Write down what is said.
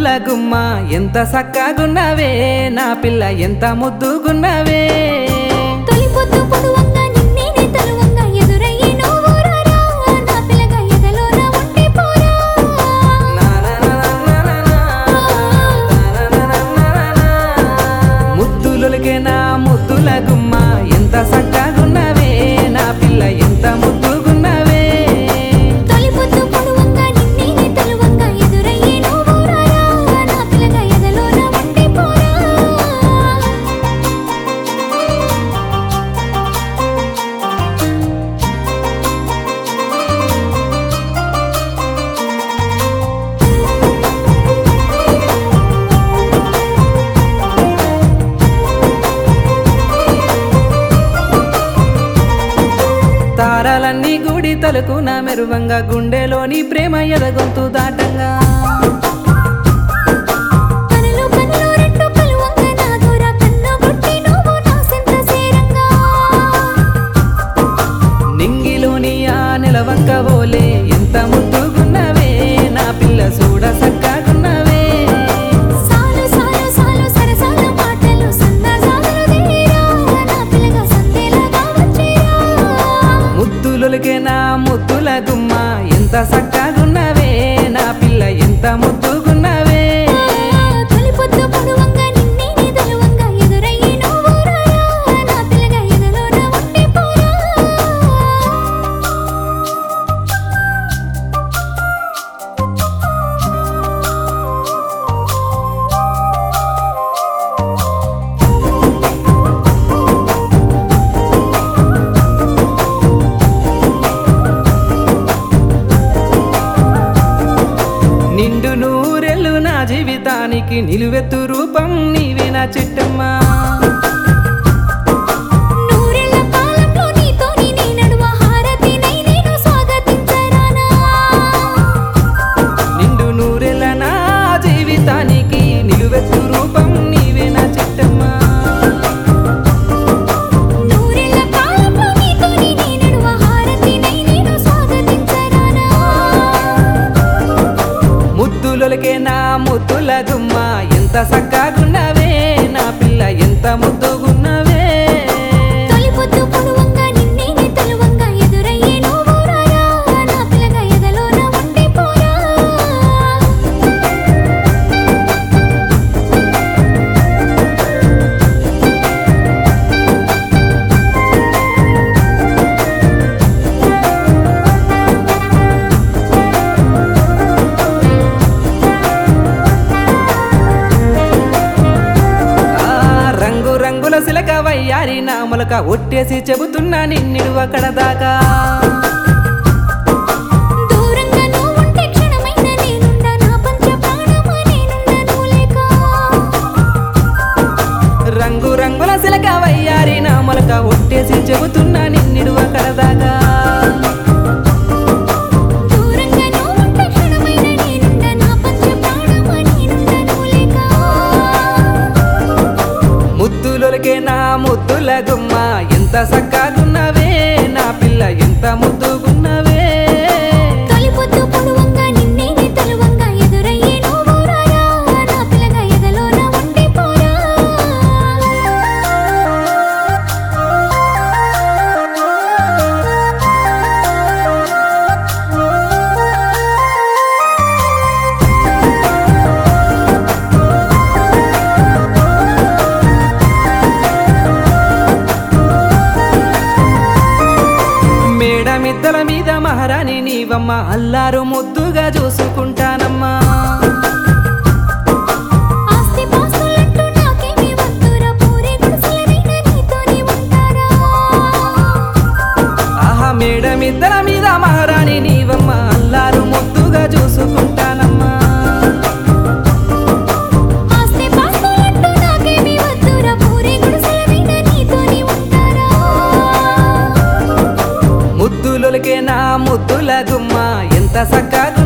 ముద్దుల గుమ్మ ఎంత సక్కగున్నవే నా పిల్ల ఎంత ముద్దుగున్నవే తొలి పొద్దు పొడువంగా నిన్నేనే తలువంగా ఎదురయ్యే నువ్వు రారా నా పిల్లగా ఎదలోన ఉండి పోరా ముద్దులకే నా ముద్దుల గుమ్మ ఎంత సక్కగున్నవే నా పిల్ల ఎంత ముద్దుగున్నవే తొలి పొద్దు పొడువంగా నిన్నేనే తలువంగా ఎదురయ్యే నువ్వు రారా నా పిల్లగా ఎదలోన ఉండి పోరా తారాలన్నీ గుడి తలుకున మెరువంగా గుండెలోని ప్రేమ ఎదగొంతు దాటంగా కనులు కనులు రెండు కలువంగా నా దూర కన్ను కొట్టి నువ్వు నా సెంత సేరంగా నింగిలోని ఆ నిలవంక ఓలే ఎంత ముద్దుగున్నవే నా పిల్ల చూడ సక్కగున్నవే సాలు సాలు సాలు సరసాల మాటలు సన్నజాజులు తీరా నా పిల్లగా సందేలాగా వచ్చేరా ముద్దులకే నా ముద్దుల గుమ్మ ఎంత సక్కగున్నవే నా పిల్ల ఎంత ముద్దుగున్నవే తొలి పొద్దు పొడువంగా నిన్నేనే తలువంగా ఎదురయ్యే నువ్వు రారా నా పిల్లగా ఎదలోన ఉండి పోరా నిండు నూరెళ్ళు నా జీవితానికి నిలువెత్తు రూపం నీవే నా చిట్టమ్మా నూరెళ్ళ కాలంలో నీతోని నీ నడుమ హారతినై నేను స్వాగతించరానా నిండు నూరెళ్ళ నా జీవితానికి నిలువెత్తు రూపం నీవే నా చిట్టమ్మా నూరెళ్ళ కాలంలో నీతోని నీ నడుమ హారతినై నేను స్వాగతించరానా ముద్దులకే నా ముద్దుల గుమ్మ ఎంత సక్కగున్నవే నా పిల్ల ఎంత ముద్దుగున్నవే తొలి పొద్దు పొడువంగా నిన్నేనే తలువంగా ఎదురయ్యే నువ్వు రారా నా పిల్లగా ఎదలోన ఉండి పోరా ఆ రంగు రంగుల సిలక వయ్యారి నా మొలక ఒట్టేసి చెబుతున్నా నిన్నిడు అక్కడ దాకా దూరంగా నువ్వుంటే క్షణమైన నేనుండ నా పంచ ప్రాణమా నేనుండ నువ్వు లేక రంగు రంగుల సిలక వయ్యారి నా మొలక ఒట్టేసి చెబుతున్నా నిన్నిడు అక్కడ దాకా దూరంగా నువ్వుంటే క్షణమైన నేనుండ నా పంచ ప్రాణమా నేనుండ నువ్వు లేక ముద్దులకే నా ముద్దుల గుమ్మ ఎంత సక్కగున్నవే నా పిల్ల ఎంత ముద్దుగున్నవే తొలి పొద్దు పొడువంగా నిన్నేనే తలువంగా ఎదురయ్యే నువ్వు రారా నా పిల్లగా ఎదలోన ఉండి పోరా మేడమిద్దల మీద మహారాణి నీవమ్మ అల్లారు ముద్దుగా చూసుకుంటానమ్మా ఆస్తి పాస్తులంటూ నాకేమీ వద్దురా పూరే గుడిసెలనైనా నీతోనే ఉంటారా ఆహా మేడమిద్దల మీద మహారాణి నీవమ్మ అల్లారు ముద్దుగా చూసుకుంటానమ్మా ఆస్తి పాస్తులంటూ నాకేమీ వద్దురా పూరే గుడిసెలనైనా నీతోనే ఉంటారా ముద్దులకే నా ముద్దుల గుమ్మ ఎంత సక్కగా